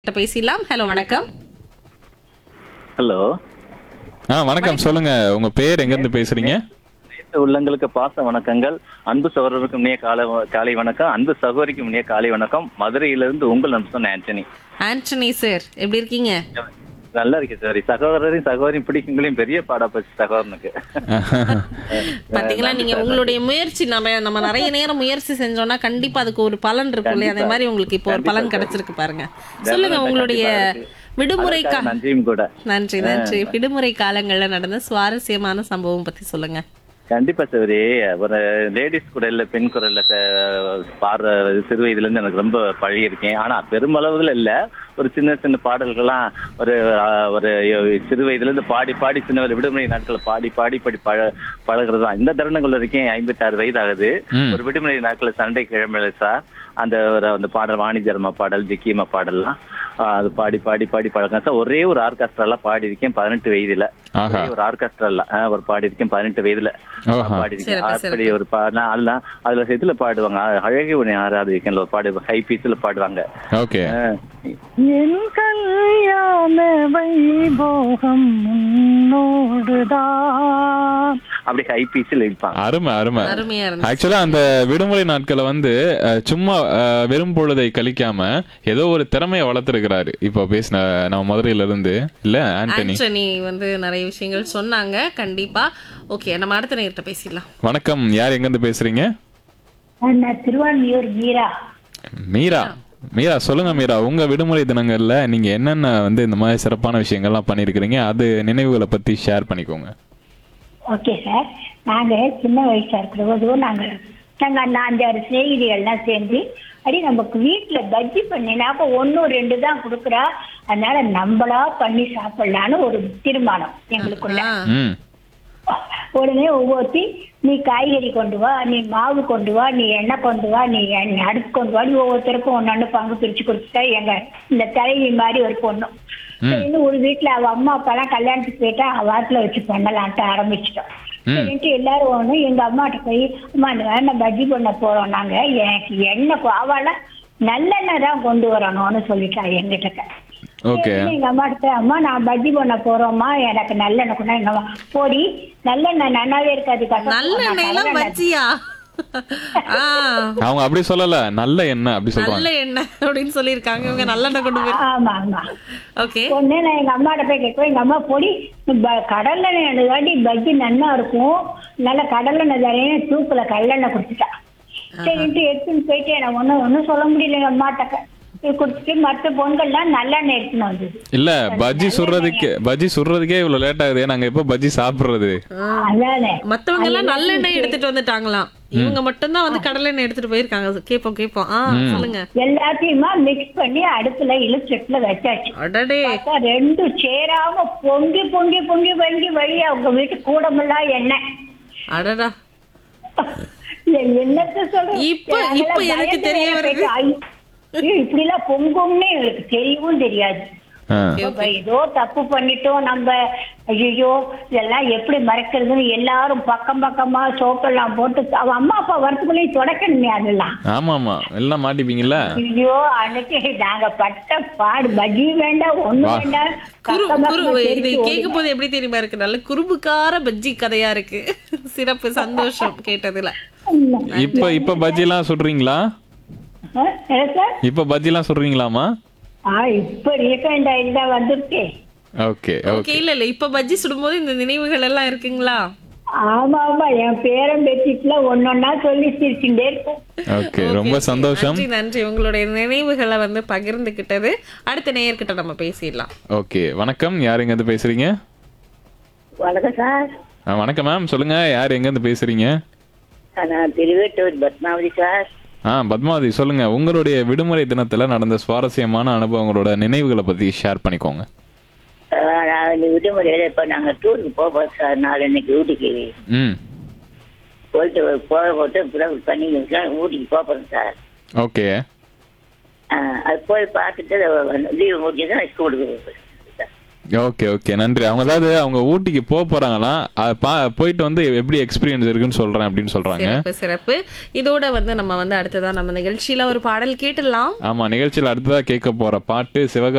கிட்ட பேசிடலாம் ஹலோ வணக்கம் ஹலோ ஆ வணக்கம் சொல்லுங்க உங்க பேர் எங்க இருந்து பேசுறீங்க நேற்று உள்ளங்களுக்கு பாச வணக்கங்கள் அன்பு சகோதரருக்கும் இனிய காலை காலை வணக்கம் அன்பு சகோதரிக்கும் இனிய காலை வணக்கம் மதுரையிலிருந்து உங்கள் நண்பன் ஆண்டனி ஆண்டனி சார் எப்படி இருக்கீங்க நல்லா இருக்கு சார் சகோதரரையும் சகோதரியும் பிடிக்குங்களையும் பெரிய பாடா போச்சு சகோதரனுக்கு பாத்தீங்களா நீங்க உங்களுடைய முயற்சி நம்ம நம்ம நிறைய நேரம் முயற்சி செஞ்சோம்னா கண்டிப்பா அதுக்கு ஒரு பலன் இருக்கும் இல்லையா அதே மாதிரி உங்களுக்கு இப்போ ஒரு பலன் கிடைச்சிருக்கு பாருங்க சொல்லுங்க உங்களுடைய விடுமுறை கா நன்றியும் கூட நன்றி நன்றி விடுமுறை காலங்கள்ல நடந்த சுவாரஸ்யமான சம்பவம் பத்தி சொல்லுங்க கண்டிப்பா சரி ஒரு லேடிஸ் குரல்ல பெண் குரல்ல ச- பாடுற சிறு வயதுல இருந்து எனக்கு ரொம்ப பழகி இருக்கேன் ஆனா பெருமளவுல இல்ல ஒரு சின்ன சின்ன பாடல்கள்லாம் ஒரு ஆஹ், ஒரு சிறு வயதுல இருந்து பாடி பாடி சின்ன வயது விடுமுறை நாட்கள் பாடி பாடி பாடி பழ பழகிறது தான் இந்த தருணங்கள் வரைக்கும் ஐம்பத்தி ஆறு வயது ஆகுது ம். ஒரு விடுமுறை நாட்கள் சண்டை கிழமை சார் அந்த ஒரு அந்த பாடல் வாணி ஜெர்மா பாடல் ஜிக்கியம்மா பாடல்லாம் ஆஹ், அது பாடி பாடி பாடி பழக்கம் சார் ஒரே ஒரு ஆர்கெஸ்ட்ரால பாடி இருக்கேன் பதினெட்டு வயதுல ஆஹா. ஒரே ஒரு ஆர்கெஸ்ட்ரால ஒரு பாடி இருக்கேன் பதினெட்டு வயதுல ஓஹா. பாடிருக்கேன் சிறப்பு, அப்படி ஒரு பாடினா அதெல்லாம் அதுல இதுல பாடுவாங்க அ- அழகே உன்னை ஆராதிக்கல ஒரு பாடு ஹை பீஸ்ல பாடுவாங்க ஓகே அஹ், என் கல்யாண வைபோகம் உன்னோடுதான் அப்படி ஹை பீஸ்ல இருப்பாங்க அருமை அருமை அருமையா இருந்துச்சு ஆக்சுவலா அந்த விடுமுறை நாட்களை வந்து அஹ், சும்மா அஹ், வெறும் பொழுதை கழிக்காம ஏதோ ஒரு திறமையை வளர்த்துருக்கிறாரு இப்போ பேசின நம்ம மதுரையில இருந்து இல்ல ஆண்டனி ஆண்டனி வந்து நிறைய விஷயங்கள் சொன்னாங்க கண்டிப்பா ஓகே நம்ம அடுத்த நேரத்தை பேசிடலாம் வணக்கம் யார் எங்க இருந்து பேசுறீங்க நான் திருவான்மியூர் மீரா மீரா மீரா சொல்லுங்க மீரா உங்க விடுமுறை தினங்கள்ல நீங்க என்னென்ன வந்து இந்த மாதிரி சிறப்பான விஷயங்கள்லாம் பண்ணிருக்கிறீங்க அது நினைவுகளை பத்தி ஷேர் பண்ணிக்கோங்க ஓகே சார் நாங்க சின்ன வயசா இருக்கிற போது நாங்க நாங்க அந்த அஞ்சாறு சிநேகிதிகள்லாம் சேர்ந்து அடி நமக்கு வீட்டுல பஜ்ஜி பண்ணினாக்க ஒன்னு ரெண்டு தான் கொடுக்குறா அதனால நம்மளா பண்ணி சாப்பிடலான்னு ஒரு தீர்மானம் எங்களுக்குள்ள ஆ, ம் உடனே ஒவ்வொருத்தி நீ காய்கறி கொண்டு வா நீ மாவு கொண்டு வா நீ எண்ணெய் கொண்டு வா நீ எண்ணெய் அடுப்பு கொண்டு வா நீ ஒவ்வொருத்தருக்கும் ஒன்னொன்னு பங்கு பிரிச்சு கொடுத்துட்டா எங்க இந்த தலைவி மாதிரி ஒரு பொண்ணு சரின்னு ஒரு வீட்டுல அவ அம்மா அப்பா எல்லாம் கல்யாணத்துக்கு போயிட்டா அவ வாட்டில வச்சு பண்ணலான்ட்டு ஆரம்பிச்சிட்டோம் சரின்ட்டு எல்லாரும் ஒண்ணு எங்க அம்மாட்ட போய் அம்மா இந்த வேண்டாம் பஜ்ஜி பண்ண போறோம் நாங்க எனக்கு எண்ணெய் அவள நல்லெண்ணெய் தான் கொண்டு வரணும்னு சொல்லிட்டா எங்கிட்ட ஓகே சரின்னு எங்க அம்மா கிட்ட அம்மா நான் பஜ்ஜி பண்ண போறோம்மா எனக்கு நல்லெண்ணெய் கொண்டா எங்க அம்மா போடி நல்லெண்ணெய் நன்னாவே இருக்காது கசப்பு. நல்ல நான் எண்ணெயெல்லாம் நல்லெண்ணெய் வச்சியா ஆ அவங்க அப்படி சொல்லல நல்ல எண்ணெய் அப்படி சொல்றாங்க நல்ல எண்ணெய் அப்படின்னு சொல்லியிருக்காங்க இவங்க நல்லெண்ணெய் கொண்டு போய் ஆமா ஆமா ஓகே ஒண்ணு நான் எங்க அம்மாட்ட போய் கேட்கும் எங்க அம்மா பொடி ப- கடலெண்ணெய் எடுக்காட்டி பஜ்ஜி நன்னா இருக்கும் நல்ல கடலெண்ணெய் தரேன் தூக்குல கல்லெண்ணெய் கொடுத்துட்டா சரின்ட்டு எடுத்துன்னு போயிட்டு எனக்கு ஒண்ணும் ஒண்ணும் சொல்ல முடியல எங்க அம்மாட்ட கொடுத்துட்டு மற்ற பொங்கல்லாம் நல்லெண்ணெய் எடுத்துன்னு வந்தது இல்ல பஜ்ஜி சுடுறதுக்கு பஜ்ஜி சுடுறதுக்கே இவ்வளவு லேட் ஆகுது நாங்க எப்ப பஜ்ஜி சாப்பிடுறது அதானே மத்தவங்க எல்லாம் நல்லெண்ணெய் எடுத்துட்டு வந்துட்டாங்களாம் இவங்க மட்டும்தான் வந்து கடலெண்ணெய் எடுத்துட்டு போயிருக்காங்க கேப்போம் கேப்போம் ஆ சொல்லுங்க எல்லாத்தையுமா மிக்ஸ் பண்ணி அடுப்புல இழுச்சட்டுல வச்சாச்சு அடடே பார்த்தா ரெண்டும் சேராம பொங்கி பொங்கி பொங்கி பொங்கி வழியா உங்க வீட்டு கூடமெல்லாம் எண்ணெய் அடடா எ- என்னத்த சொல்ற இப்ப- இப்ப நாங்கெல்லாம் எனக்கு பயந்து தெரிய வேற வருது. போயிட்டு, ஐ, ஐயோ, இப்படி எல்லாம் பொங்கும்னு எங்களுக்கு தெரியவும் தெரியாது ஆ. அப்ப ஏதோ தப்பு பண்ணிட்டோம் நம்ம ஐயோ இதெல்லாம் எப்படி மறைக்கிறதுன்னு எல்லாரும் பக்கம் பக்கமா சோப்பெல்லாம் போட்டு அவ அம்மா அப்பா வரத்துக்குள்ளேயும் தொடக்கணுமே அதெல்லாம் ஆமா ஆமா எல்லாம் மாட்டிப்பீங்கல்ல ஐயோ அன்னைக்கு நாங்க பட்ட பாடு பஜ்ஜி வேண்டாம் ஒண்ணு வா. வேண்டாம் குரு பக்கம் குரு பக்கமா இது தெரிச்சு கேட்கும் போது எப்படி தெரியுமா இருக்கு நல்ல குறும்புக்கார பஜ்ஜி கதையா இருக்கு சிறப்பு சந்தோஷம் கேட்டதுல ஓடுங்க. இப்ப இப்ப பஜ்ஜி எல்லாம் சுடுறீங்களா ஆ, என்ன சார் இப்ப பஜ்ஜி எல்லாம் சுடுறீங்களாமா ஆ இப்ப ரீசெண்ட் ஆயிட்டு தான் வந்திருக்கேன் ஓகே ஓகே ஓகே இல்ல இல்ல இப்ப பஜ்ஜி சுடும்போது இந்த நினைவுகள் எல்லாம் இருக்குங்களா ஆமா ஆமா என் பேரன் பேத்திட்டுல ஒன்னொன்னா சொல்லி சிரிச்சுட்டே இருக்கும் ஓகே ரொம்ப சந்தோஷம் நன்றி நன்றி உங்களுடைய நினைவுகளை வந்து பகிர்ந்துகிட்டது அடுத்த நேயர்கிட்ட நம்ம பேசிடலாம் ஓகே வணக்கம் யார் எங்க இருந்து பேசுறீங்க வணக்கம் சார் ஆ, வணக்கம் மேம் சொல்லுங்க யார் எங்க இருந்து பேசுறீங்க நான் திருவேட்டூர் பத்மாவதி சார் ஆ பத்மாவதி சொல்லுங்க உங்களுடைய விடுமுறை தினத்துல நடந்த சுவாரஸ்யமான அனுபவங்களோட நினைவுகளை பத்தி ஷேர் பண்ணிக்கோங்க அஹ் நான் இந்த விடுமுறையில இப்ப நாங்க டூருக்கு போவோம் சார் நாளைக்கு ஊட்டிக்கு ம் போயிட்டு போக போட்டு பிறகு பண்ணி ஊட்டிக்கு போறோம் சார் ஓகே அஹ் அது போய் பார்த்துட்டு லீவு முடிஞ்சு தான் ஸ்கூலுக்கு சார் ஓகே ஓகே நன்றி அவங்க அதாவது அவங்க ஊட்டிக்கு போக போறாங்களாம் அது பா போயிட்டு வந்து எப்படி எக்ஸ்பீரியன்ஸ் இருக்குன்னு சொல்றேன் அப்படின்னு சொல்றாங்க சிறப்பு சிறப்பு இதோட வந்து நம்ம வந்து அடுத்ததா நம்ம நிகழ்ச்சியில ஒரு பாடல் கேட்டுடலாம் ஆமா நிகழ்ச்சியில் அடுத்ததா கேட்க போற பாட்டு சிவக